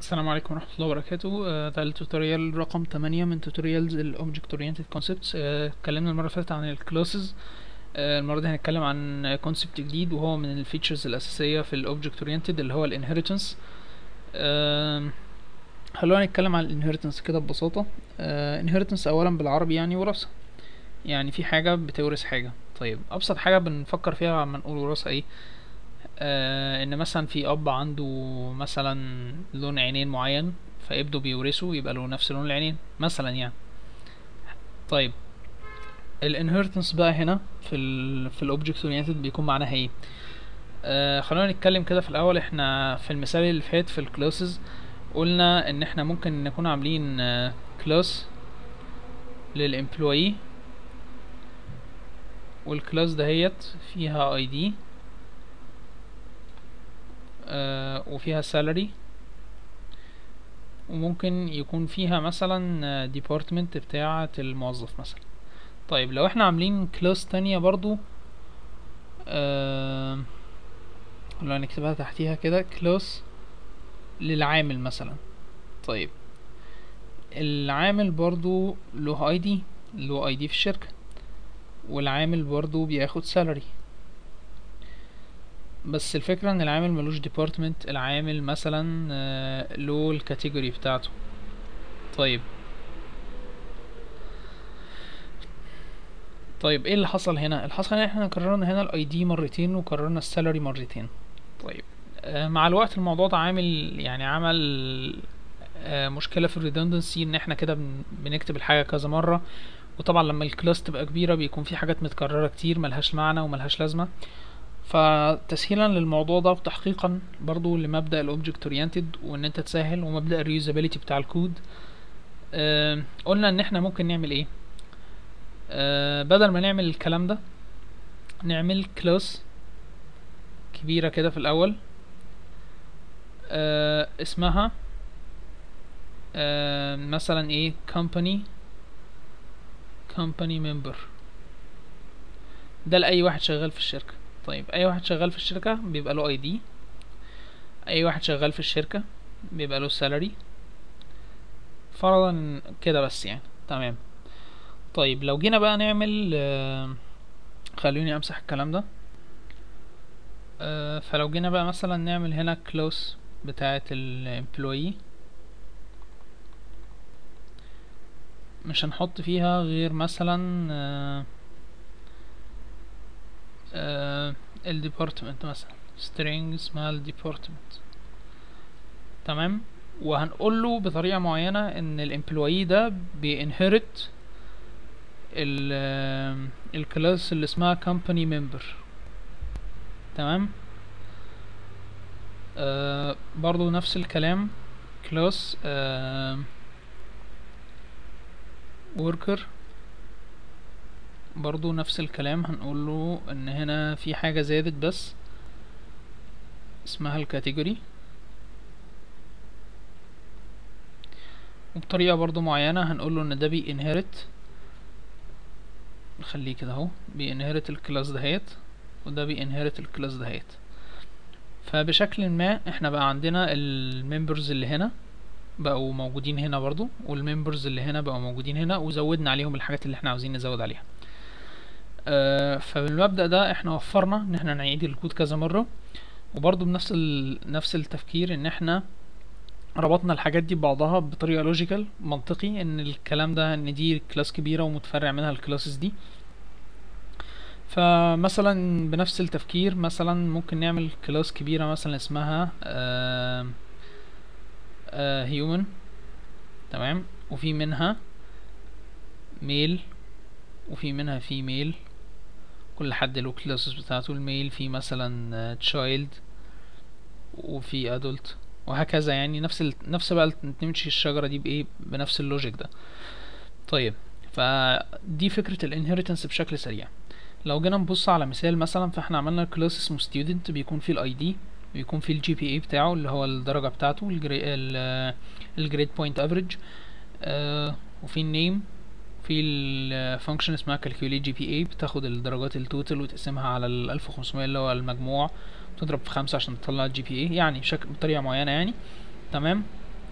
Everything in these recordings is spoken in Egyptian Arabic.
السلام عليكم ورحمة الله وبركاته آه، ده التوتوريال رقم 8 من توتوريالز ال Object Oriented Concepts آه، اتكلمنا المرة اللي فاتت عن ال Classes آه، المرة دي هنتكلم عن كونسبت جديد وهو من الفيتشرز الأساسية في ال Object Oriented اللي هو ال Inheritance آم، خلونا نتكلم عن ال Inheritance كده ببساطة آه، Inheritance أولا بالعربي يعني وراثة يعني في حاجة بتورث حاجة طيب أبسط حاجة بنفكر فيها لما نقول وراثة ايه آه ان مثلا في اب عنده مثلا لون عينين معين فابنه بيورثه يبقى له نفس لون العينين مثلا يعني طيب الانهيرتنس بقى هنا في ال في الاوبجكت اورينتد بيكون معناها ايه آه خلونا نتكلم كده في الاول احنا في المثال اللي فات في الكلاسز قلنا ان احنا ممكن نكون عاملين كلاس للامبلوي والكلاس دهيت فيها اي دي آه وفيها salary وممكن يكون فيها مثلا department بتاعة الموظف مثلا طيب لو احنا عاملين كلاس تانية برضو آه لو نكتبها تحتيها كده كلاس للعامل مثلا طيب العامل برضو له اي دي له اي دي في الشركة والعامل برضو بياخد salary بس الفكرة ان العامل ملوش ديبارتمنت العامل مثلا آه، له الكاتيجوري بتاعته طيب طيب ايه اللي حصل هنا اللي حصل ان احنا كررنا هنا الاي دي مرتين وكررنا السالري مرتين طيب آه، مع الوقت الموضوع ده عامل يعني عمل آه، مشكلة في الريدندنسي ان احنا كده بن- بنكتب الحاجة كذا مرة وطبعا لما الكلاس تبقى كبيرة بيكون في حاجات متكررة كتير ملهاش معنى وملهاش لازمة فتسهيلا للموضوع ده وتحقيقا برضو لمبدأ الاوبجكت اورينتد وان انت تسهل ومبدأ الريوزابيلتي بتاع الكود آه قلنا ان احنا ممكن نعمل ايه آه بدل ما نعمل الكلام ده نعمل كلاس كبيرة كده في الاول آه اسمها آه مثلا ايه company company member ده لأي واحد شغال في الشركة طيب أي واحد شغال في الشركة بيبقى له اي دي أي واحد شغال في الشركة بيبقى له salary فرضا كده بس يعني تمام طيب لو جينا بقى نعمل آه، خلوني امسح الكلام ده آه، فلو جينا بقى مثلا نعمل هنا close بتاعة ال employee مش هنحط فيها غير مثلا آه، آه، ال department مثلا string اسمها ال department تمام وهنقول له بطريقة معينة ان الامبلوي ده بينهرت ال الكلاس اللي اسمها company member تمام آه برضو نفس الكلام كلاس آه worker برضو نفس الكلام هنقول له ان هنا في حاجة زادت بس اسمها الكاتيجوري وبطريقة برضو معينة هنقول له ان ده بينهرت نخليه كده اهو بينهرت الكلاس دهيت وده بينهرت الكلاس دهيت فبشكل ما احنا بقى عندنا الممبرز اللي هنا بقوا موجودين هنا برضو والممبرز اللي هنا بقوا موجودين هنا وزودنا عليهم الحاجات اللي احنا عاوزين نزود عليها آه فبالمبدأ ده احنا وفرنا ان احنا نعيد الكود كذا مرة وبرضو بنفس ال... نفس التفكير ان احنا ربطنا الحاجات دي ببعضها بطريقة لوجيكال منطقي ان الكلام ده ان دي كلاس كبيرة ومتفرع منها الكلاسز دي فمثلا بنفس التفكير مثلا ممكن نعمل كلاس كبيرة مثلا اسمها آه آه human تمام وفي منها ميل وفي منها female كل حد له كلاسز بتاعته الميل في مثلا آه، child وفي adult وهكذا يعني نفس ال... نفس بقى تمشي الشجرة دي بإيه بنفس اللوجيك ده طيب فدي فكرة الانهيرتنس بشكل سريع لو جينا نبص على مثال مثلا فاحنا عملنا كلاس اسمه student بيكون فيه الاي دي بيكون فيه الجي بي اي بتاعه اللي هو الدرجة بتاعته الجريد بوينت افريج وفي النيم في الفانكشن اسمها calculate جي بي اي بتاخد الدرجات التوتال وتقسمها على ال 1500 اللي هو المجموع تضرب في خمسة عشان تطلع الجي بي اي يعني شكل بطريقة معينة يعني تمام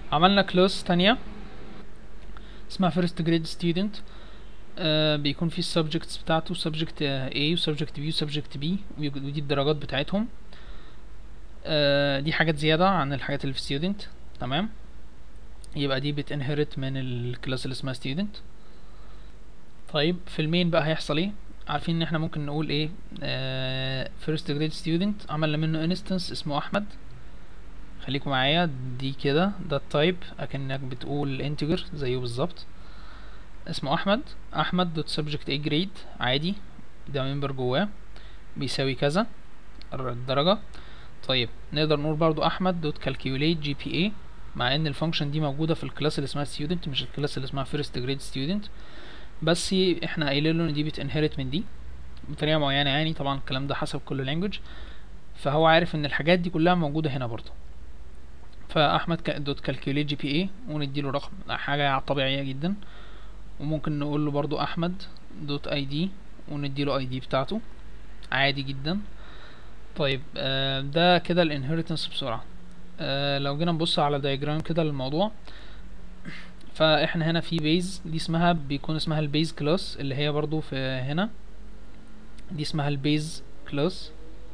عملنا كلاس تانية اسمها first grade student آه بيكون في السبجكتس بتاعته subject A و subject B و subject B ودي الدرجات بتاعتهم آه دي حاجات زيادة عن الحاجات اللي في student تمام يبقى دي بتنهرت من الكلاس اللي اسمها student طيب في المين بقى هيحصل ايه عارفين ان احنا ممكن نقول ايه آه first grade student عملنا منه instance اسمه احمد خليكم معايا دي كده ده التايب اكنك بتقول integer زيه بالظبط اسمه احمد احمد دوت سبجكت اي جريد عادي ده ممبر جواه بيساوي كذا الدرجة طيب نقدر نقول برضو احمد دوت calculate جي بي اي مع ان الفانكشن دي موجودة في الكلاس اللي اسمها student مش الكلاس اللي اسمها first grade student بس احنا قايلين له ان دي بتنهرت من دي بطريقة معينة يعني طبعا الكلام ده حسب كل language فهو عارف ان الحاجات دي كلها موجودة هنا برضو فاحمد دوت كالكوليت جي بي اي ونديله رقم حاجة طبيعية جدا وممكن نقول له برضو احمد دوت اي دي ونديله اي دي بتاعته عادي جدا طيب آه ده كده الانهيرتنس بسرعة آه لو جينا نبص على دايجرام كده للموضوع فاحنا هنا في بيز دي اسمها بيكون اسمها البيز كلاس اللي هي برضو في هنا دي اسمها البيز كلاس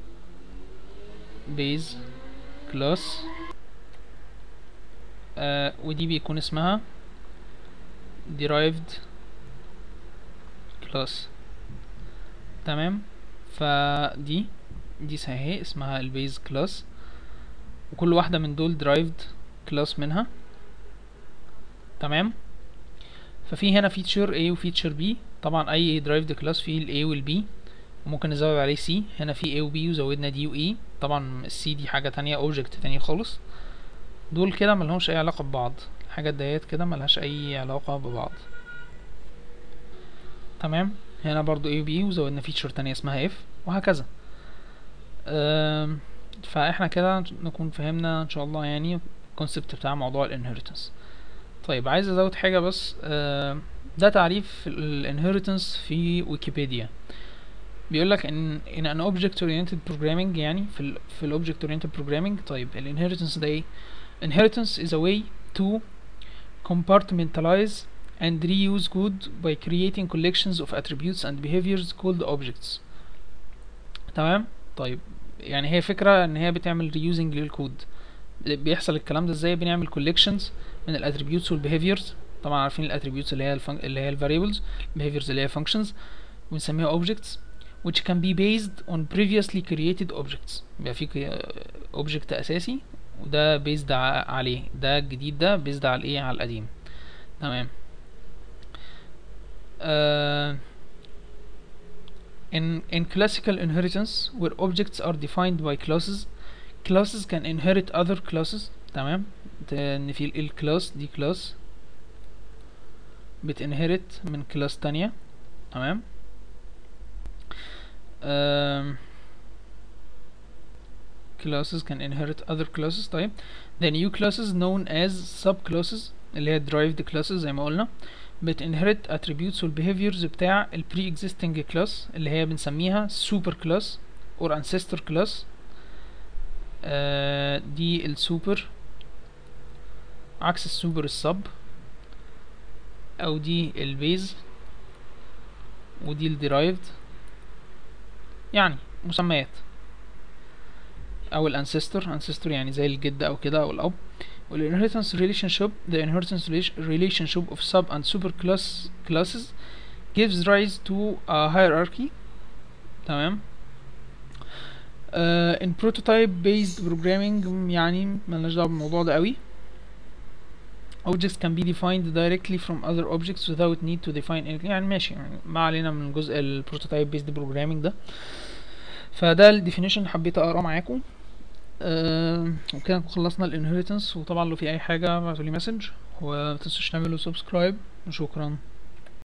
بيز كلاس آه ودي بيكون اسمها derived class تمام فدي دي صحيح اسمها البيز كلاس وكل واحدة من دول derived class منها تمام ففي هنا feature A و feature B طبعا اي derived class فيه ال A وال B وممكن نزود عليه C هنا في A و B وزودنا D و E طبعا ال C دي حاجة تانية object تانية خالص دول كده ملهمش اي علاقة ببعض الحاجات ديت كده ملهاش اي علاقة ببعض تمام هنا برضو A و B وزودنا فيتشر تانية اسمها F وهكذا فاحنا كده نكون فهمنا ان شاء الله يعني الكونسبت بتاع موضوع الانهيرتنس طيب عايز ازود حاجة بس ده تعريف الانهيرتنس في ويكيبيديا بيقول لك ان in an object oriented programming يعني في ال في ال object oriented programming طيب ال inheritance ده ايه inheritance is a way to compartmentalize and reuse code by creating collections of attributes and behaviors called objects تمام طيب يعني هي فكرة ان هي بتعمل reusing للكود بيحصل الكلام ده ازاي بنعمل collections من الاتريبيوتس والبيهيفيرز طبعا عارفين الاتريبيوتس اللي هي الفن... اللي هي الفاريبلز behaviors اللي هي functions ونسميها objects which can be based on previously created objects يبقى في object اساسي وده based عليه ده الجديد ده based على ايه على القديم تمام uh, in in classical inheritance where objects are defined by classes classes can inherit other classes تمام ان في الكلاس دي كلاس بتنهرت من كلاس تانية تمام um, classes can inherit other classes طيب the new classes known as subclasses اللي هي derived classes زي ما قلنا بتinherit attributes والbehaviors بتاع ال pre-existing class اللي هي بنسميها super class or ancestor class آه دي السوبر عكس السوبر السب او دي البيز ودي الديرايفد يعني مسميات او الانسستر ancestor يعني زي الجد او كده او الاب والinheritance relationship the inheritance relationship of sub and super class classes gives rise to a hierarchy تمام uh, in prototype based programming يعني ملناش دعوه بالموضوع ده قوي objects can be defined directly from other objects without need to define anything يعني ماشي يعني ما علينا من جزء البروتوتايب بيزد بروجرامينج ده فده الديفينيشن اللي حبيت اقراه معاكم أه وكده خلصنا الانهيرتنس وطبعا لو في اي حاجه ابعتولي مسج وما تنسوش تعملوا سبسكرايب وشكرا